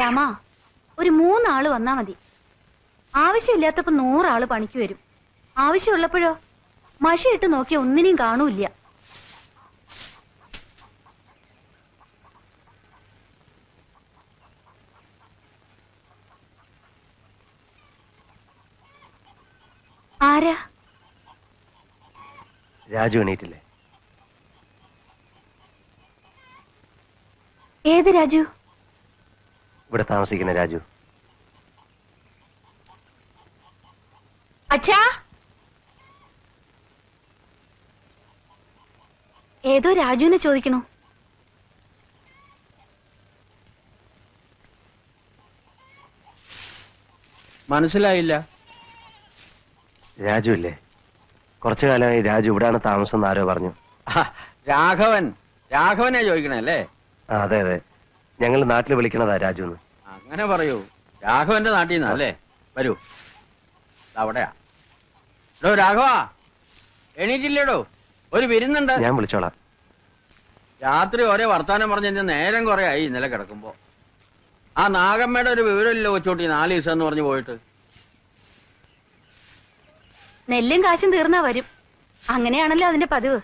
രാമ ഒരു മൂന്നാള് വന്നാ മതി ആവശ്യമില്ലാത്തപ്പോ നൂറാള് പണിക്ക് വരും ആവശ്യമുള്ളപ്പോഴോ മഷിയിട്ട് നോക്കിയ ഒന്നിനെയും കാണൂല്ല ആരാ രാജു എണീറ്റില്ലേ ഏത് രാജു ഇവിടെ താമസിക്കുന്ന രാജു അച്ഛാ ഏതോ രാജുവിനെ ചോദിക്കണു മനസ്സിലായില്ല രാജു ഇല്ലേ കുറച്ചു കാലമായി രാജു ഇവിടാണ് താമസം എന്ന് ആരോ പറഞ്ഞു ആ, രാഘവൻ രാഘവനെ ചോദിക്കണേ അല്ലേ ആ അതെ അതെ ഞങ്ങൾ നാട്ടിൽ വിളിക്കണതാ രാജു എന്ന് അങ്ങനെ പറയൂ രാഘവന്റെ നാട്ടിൽ നിന്നാ അല്ലേ വരൂ ദാ അവിടെയാ ഡോ രാഘവ എണീറ്റില്ലേടോ ഒരു വിരുന്നുണ്ട് ഞാൻ വിളിച്ചോളാം രാത്രി ഒരേ വർത്താനം പറഞ്ഞ് എന്റെ നേരം കുറെ ആയി ഇന്നലെ കിടക്കുമ്പോ ആ നാഗമ്മയുടെ ഒരു വിവരമില്ല കൊച്ചോട്ടി നാല് ദിവസം എന്ന് പറഞ്ഞു പോയിട്ട് നെല്ലും കാശും തീർന്നാ വരും അങ്ങനെയാണല്ലോ അതിന്റെ പതിവ്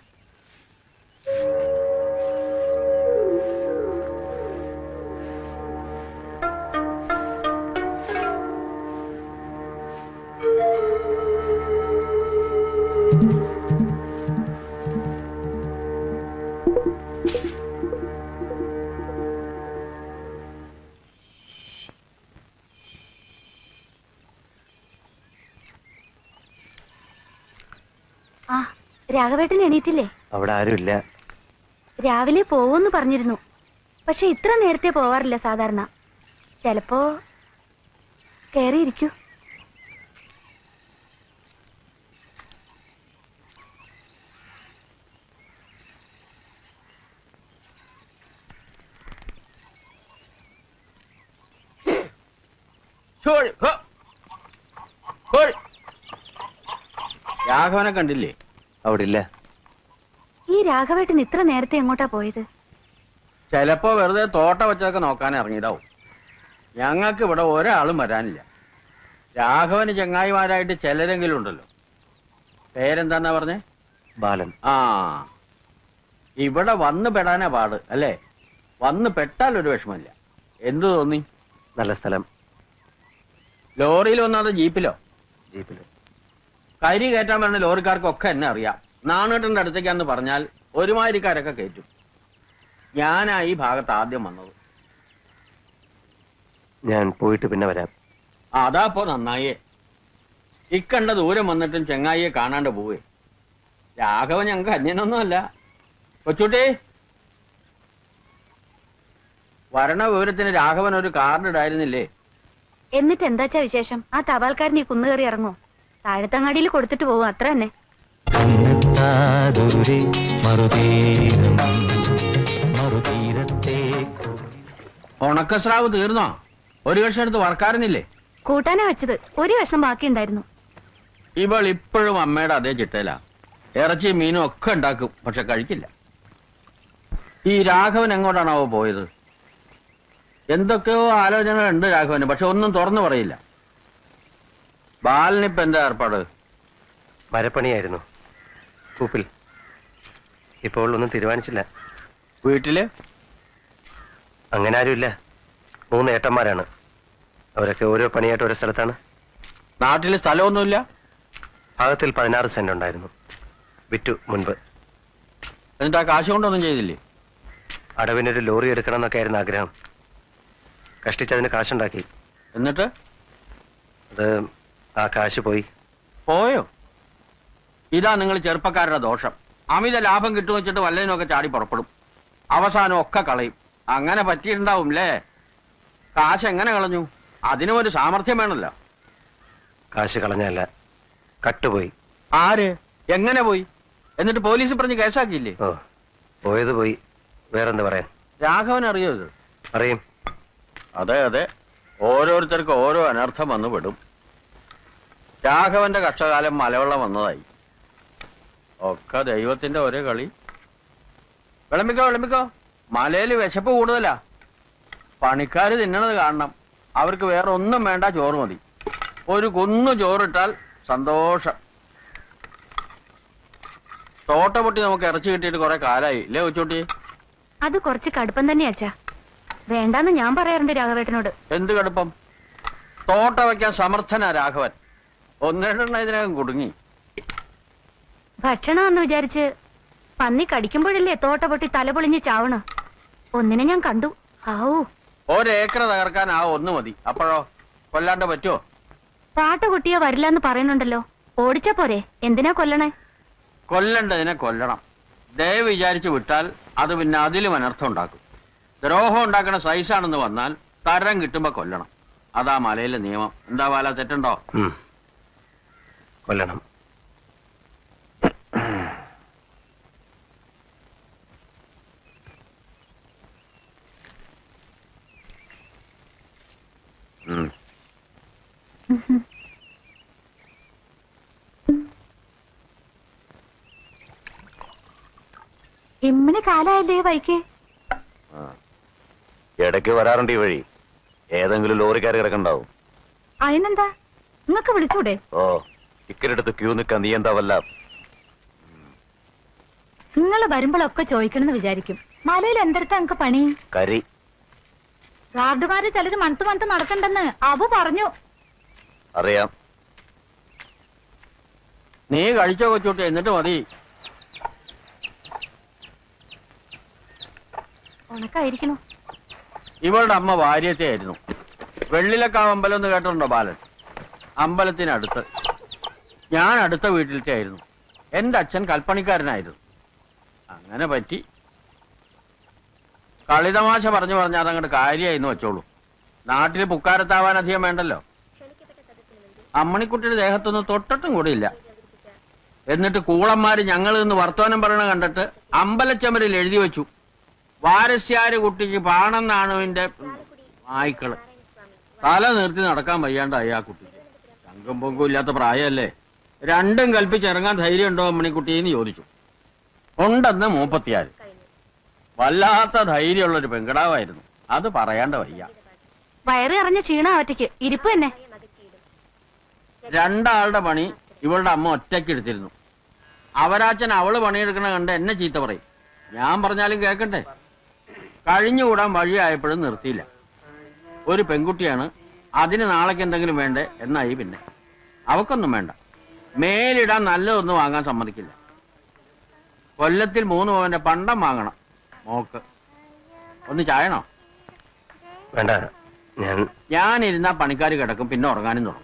ആ രാഘവേട്ടൻ എണീറ്റില്ലേ അവിടെ ആരും ഇല്ല രാവിലെ പോവെന്ന് പറഞ്ഞിരുന്നു പക്ഷെ ഇത്ര നേരത്തെ പോവാറില്ല സാധാരണ ചിലപ്പോ കേറിയിരിക്കൂ ഛോഴ്, ഹോ. ഛോഴ്. രാഘവനെ കണ്ടില്ലേ അവിടെ ഇല്ല ഈ രാഘവേട്ടൻ ഇത്ര നേരത്തെ എങ്ങോട്ടാ പോയത് ചിലപ്പോ വെറുതെ തോട്ട വെച്ചതൊക്കെ നോക്കാൻ ഇറങ്ങിയതാവും ഞങ്ങൾക്ക് ഇവിടെ ഒരാളും വരാനില്ല രാഘവന് ചങ്ങായിമാരായിട്ട് ചിലരെങ്കിലും ഉണ്ടല്ലോ പേരെന്താന്നാ പറഞ്ഞേ ബാലൻ ആ ഇവിടെ വന്ന് പെടാനാ പാട് അല്ലേ വന്ന് പെട്ടാൽ ഒരു വിഷമമില്ല എന്തു തോന്നി നല്ല സ്ഥലം ലോറിയിൽ വന്നാതോ ജീപ്പിലോ ജീപ്പില് കരി കയറ്റാൻ വരുന്ന ലോറിക്കാർക്കൊക്കെ എന്നെ അറിയാം നാണേട്ടന്റെ അടുത്തേക്കാന്ന് പറഞ്ഞാൽ ഒരുമാതിരിക്കാരൊക്കെ കയറ്റും ഞാനാ ഈ ഭാഗത്ത് ആദ്യം വന്നത് ഞാൻ പോയിട്ട് പിന്നെ വരാം ആ, അതാപ്പോ നന്നായേ ഇക്കണ്ട ദൂരം വന്നിട്ടും ചെങ്ങായിയെ കാണാണ്ട് പോവേ രാഘവൻ ഞങ്ങൾക്ക് അന്യനൊന്നുമല്ല കൊച്ചുട്ടി വരണ വിവരത്തിന് രാഘവൻ ഒരു കാർഡ് ഇടായിരുന്നില്ലേ എന്നിട്ട് എന്താച്ചാ വിശേഷം ആ തപാൽക്കാരൻ ഈ കുന്നുകയറി ഇറങ്ങോ താഴത്തങ്ങാടിയിൽ കൊടുത്തിട്ട് പോകും അത്ര തന്നെ കണ്ണെത്താതൊരു മറുതീരം മറുതീരത്തെ ഉണക്കസ്രാവ് തീർന്നോ ഒരു കഷ്ണം എടുത്ത് വറക്കാറുന്നില്ലേ കൂട്ടാനാ വെച്ചത് ഒരു കഷ്ണം ബാക്കിയുണ്ടായിരുന്നു ഇവൾ ഇപ്പോഴും അമ്മയുടെ അതേ ചിട്ടയിലാ ഇറച്ചി മീനും ഒക്കെ ഉണ്ടാക്കും പക്ഷെ കഴിക്കില്ല ഈ രാഘവൻ എങ്ങോട്ടാണാവോ പോയത് എന്തൊക്കെയോ ആലോചനകൾ ഉണ്ട് രാഘവന് പക്ഷെ ഒന്നും തുറന്നു പറയില്ല ബാലനിപ്പ എന്താ ഏർപ്പാട് മരപ്പണിയായിരുന്നു കൂപ്പിൽ ഇപ്പോൾ ഒന്നും തീരുമാനിച്ചില്ല വീട്ടില് അങ്ങനെ ആരുമില്ല മൂന്ന് ഏട്ടന്മാരാണ് അവരൊക്കെ ഓരോ പണിയായിട്ട് ഓരോ സ്ഥലത്താണ് നാട്ടില് സ്ഥലമൊന്നുമില്ല ഭാഗത്തിൽ പതിനാറ് സെന്റ് ഉണ്ടായിരുന്നു വിറ്റു മുൻപ് എന്നിട്ട് ആ കാശ് കൊണ്ടൊന്നും ചെയ്തില്ലേ അടവിനൊരു ലോറി എടുക്കണം എന്നൊക്കെ ആയിരുന്നു ആഗ്രഹം കഷ്ടിച്ചതിന് കാശുണ്ടാക്കി എന്നിട്ട് അത് ആ കാശ് പോയി പോയോ ഇതാ നിങ്ങൾ ചെറുപ്പക്കാരുടെ ദോഷം അമിത ലാഭം കിട്ടും വെച്ചിട്ട് വല്ലതിനൊക്കെ ചാടി പുറപ്പെടും അവസാനം ഒക്കെ കളയും അങ്ങനെ പറ്റിയിട്ടുണ്ടാവും അല്ലേ കാശ് എങ്ങനെ കളഞ്ഞു അതിനും ഒരു സാമർഥ്യം വേണമല്ലോ കാശ് കളഞ്ഞല്ല കട്ടുപോയി ആര് എങ്ങനെ പോയി എന്നിട്ട് പോലീസ് പറഞ്ഞ് കേസാക്കിയില്ലേ ഓ പോയത് പോയി വേറെന്ത് പറയാൻ രാഘവൻ അറിയോ ഇത് അറിയും അതെ അതെ ഓരോരുത്തർക്കും ഓരോ അനർത്ഥം വന്നു പെടും രാഘവന്റെ കഷ്ടകാലം മലവെള്ളം വന്നതായി ഒക്കെ ദൈവത്തിന്റെ ഒരേ കളി വിളമ്പിക്കോ വിളമ്പിക്കോ മലയിൽ വിശപ്പ് കൂടുതലാ പണിക്കാര് തിന്നണത് കാണണം അവർക്ക് വേറെ ഒന്നും വേണ്ട ചോറ് മതി ഒരു കുന്നു ചോറിട്ടാൽ സന്തോഷം തോട്ട പൊട്ടി നമുക്ക് ഇറച്ചി കിട്ടിയിട്ട് കുറെ കാലായി ഇല്ലേ കൊച്ചോട്ടി അത് കുറച്ച് കടുപ്പം തന്നെ അച്ഛാ വേണ്ടാന്ന് ഞാൻ പറയാറുണ്ട് രാഘവേട്ടനോട് എന്ത് കടുപ്പം തോട്ട വയ്ക്കാൻ സമർത്ഥനാ രാഘവൻ ഒന്നിരണ്ടെണ്ണ ഇതിനകം കുടുങ്ങി ഭക്ഷണമെന്ന് വിചാരിച്ച് പന്നി കടിക്കുമ്പോഴല്ലേ തോട്ട പൊട്ടി തല പൊളിഞ്ഞ് ചാവണ ഒന്നിനെ ഞാൻ കണ്ടു ഹാവൂ ഒരേക്കർ തകർക്കാൻ ആ ഒന്ന് മതി അപ്പോഴോ കൊല്ലാണ്ട് പറ്റുമോ പാട്ട കുട്ടിയെ വരില്ലെന്ന് പറയുന്നുണ്ടല്ലോ ഓടിച്ച പോരെ എന്തിനാ കൊല്ലണേ കൊല്ലണ്ടതിനെ കൊല്ലണം ദയ വിചാരിച്ച് വിട്ടാൽ അത് പിന്നെ അതിലും അനർത്ഥം ഉണ്ടാക്കും ദ്രോഹം ഉണ്ടാക്കുന്ന സൈസാണെന്ന് വന്നാൽ തരം കിട്ടുമ്പോ കൊല്ലണം അതാ മലയിലെ നിയമം എന്താ വാല തെറ്റുണ്ടോ ഉം. കൊല്ലണം ഉം. ഇമ്മിണി കാലായല്ലേ ബൈക്ക് ഇടയ്ക്ക് വരാറുണ്ട് ഈ വഴി ഏതെങ്കിലും ലോറിക്കാർ കിടക്കണ്ടാവും അതിനെന്താ നിങ്ങക്ക് വിളിച്ചൂടെ ഓ ടിക്കറ്റ് എടുത്ത് ക്യൂ നിൽക്കാൻ നീ എന്താ വല്ല നിങ്ങൾ വരുമ്പോഴൊക്കെ ചോദിക്കണമെന്ന് വിചാരിക്കും മലയിൽ എന്തെടുത്താ നിങ്ങക്ക് പണി കരി ഗാർഡുമാര് ചിലര് മണത്ത് മണത്ത് നടക്കണ്ടെന്ന് അബു പറഞ്ഞു അറിയാം നീ കഴിച്ചോ കൊച്ചോട്ടി എന്നിട്ട് മതി ഉണക്കായിരിക്കണു ഇവളുടെ അമ്മ വാര്യത്തെ ആയിരുന്നു വെള്ളിലക്കാവ് അമ്പലം എന്ന് കേട്ടിട്ടുണ്ടോ ബാലൻ അമ്പലത്തിനടുത്ത് ഞാൻ അടുത്ത വീട്ടിലത്തെ ആയിരുന്നു എന്റെ അച്ഛൻ കൽപ്പണിക്കാരനായിരുന്നു അങ്ങനെ പറ്റി കളിതമാശ പറഞ്ഞു പറഞ്ഞ അതങ്ങോട്ട് കാര്യമായിരുന്നു വെച്ചോളൂ നാട്ടിൽ പുക്കാരത്താവാൻ അധികം വേണ്ടല്ലോ അമ്മണിക്കുട്ടിയുടെ ദേഹത്തൊന്നും തൊട്ടിട്ടും കൂടിയില്ല എന്നിട്ട് കൂളന്മാര് ഞങ്ങൾ നിന്ന് വർത്തമാനം പറയണ കണ്ടിട്ട് അമ്പലച്ചമരിൽ എഴുതി വെച്ചു വാരസ്യാര് കുട്ടിക്ക് പാണെന്നാണുവിന്റെ നായ്ക്കള് തല നിർത്തി നടക്കാൻ വയ്യാണ്ടായി ആ കുട്ടിക്ക് ചങ്കും പൊങ്കും ഇല്ലാത്ത പ്രായമല്ലേ രണ്ടും കൽപ്പിച്ചിറങ്ങാൻ ധൈര്യമുണ്ടോ അമ്മണിക്കുട്ടിന്ന് ചോദിച്ചു ഉണ്ടെന്ന് മൂപ്പത്തിയാര് വല്ലാത്ത ധൈര്യമുള്ള ഒരു പെങ്കടാവായിരുന്നു അത് പറയാണ്ട് വയ്യ വയറ് അറിഞ്ഞ ക്ഷീണ ഒറ്റയ്ക്ക് ഇരിപ്പ് തന്നെ രണ്ടാളുടെ പണി ഇവളുടെ അമ്മ ഒറ്റയ്ക്ക് എടുത്തിരുന്നു അവരാച്ചൻ അവള് പണിയെടുക്കണ കണ്ട് എന്നെ ചീത്ത പറയും ഞാൻ പറഞ്ഞാലും കേക്കട്ടെ കഴിഞ്ഞുകൂടാൻ വഴിയായപ്പോഴും നിർത്തിയില്ല ഒരു പെൺകുട്ടിയാണ് അതിന് നാളേക്ക് എന്തെങ്കിലും വേണ്ടേ എന്നായി പിന്നെ അവക്കൊന്നും വേണ്ട മേലിടാൻ നല്ലതൊന്നും വാങ്ങാൻ സമ്മതിക്കില്ല കൊല്ലത്തിൽ മൂന്ന് പവന്റെ പണ്ടം വാങ്ങണം മോക്ക് ഒന്ന് ചായണോ വേണ്ട ഞാൻ ഞാനിരുന്നാ പണിക്കാർ കിടക്കും പിന്നെ ഉറങ്ങാനും തുടങ്ങും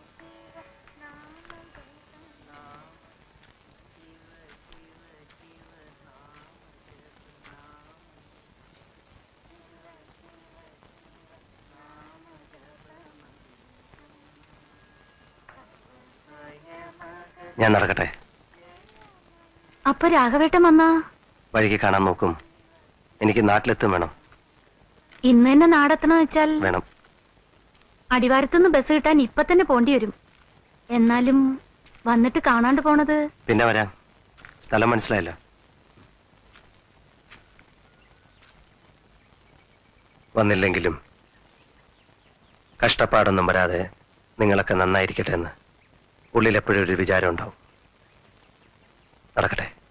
ഞാൻ നടക്കട്ടെ അപ്പൊ രാഘവേട്ടൻ വന്നാ വഴിക്ക് കാണാൻ നോക്കും എനിക്ക് നാട്ടിലെത്തും വേണം ഇന്ന് തന്നെ നാടെത്തണം വെച്ചാൽ വേണം അടിവാരത്തുനിന്ന് ബസ് കിട്ടാൻ ഇപ്പൊ തന്നെ പോണ്ടി വരും എന്നാലും വന്നിട്ട് കാണാണ്ട് പോണത് പിന്നെ വരാം സ്ഥലം മനസ്സിലായല്ലോ വന്നില്ലെങ്കിലും കഷ്ടപ്പാടൊന്നും വരാതെ നിങ്ങളൊക്കെ നന്നായിരിക്കട്ടെ എന്ന് ഉള്ളിൽ എപ്പോഴും ഒരു വിചാരം ഉണ്ടാവും നടക്കട്ടെ